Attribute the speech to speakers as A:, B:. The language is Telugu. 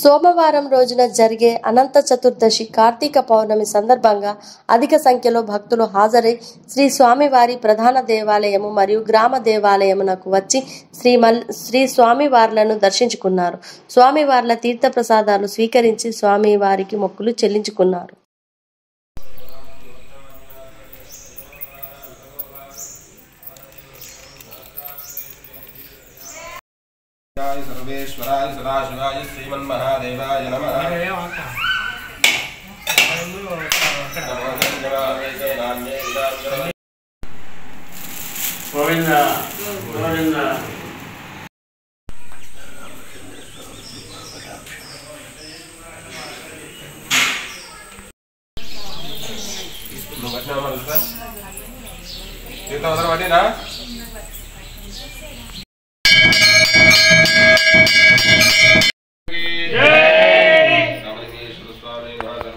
A: సోమవారం రోజున జరిగే అనంత చతుర్దశి కార్తీక పౌర్ణమి సందర్భంగా అధిక సంఖ్యలో భక్తులు హాజరై శ్రీ స్వామివారి ప్రధాన దేవాలయము మరియు గ్రామ దేవాలయమునకు వచ్చి శ్రీ మల్ శ్రీ స్వామివార్లను దర్శించుకున్నారు స్వామివార్ల తీర్థ ప్రసాదాలు స్వీకరించి స్వామివారికి మొక్కులు చెల్లించుకున్నారు
B: शिवाय सर्वेश्वराय सदाशिवाय श्रीमन्महादेवाय नमः नमो धन्यवादे नान्ये विदार्जनम्
C: గోవింద గోవింద
B: నువ్వు పట్టినావా మనసులో? తీర్థం అందరూ పట్టినా? రామలింగేశ్వర స్వామి వారు.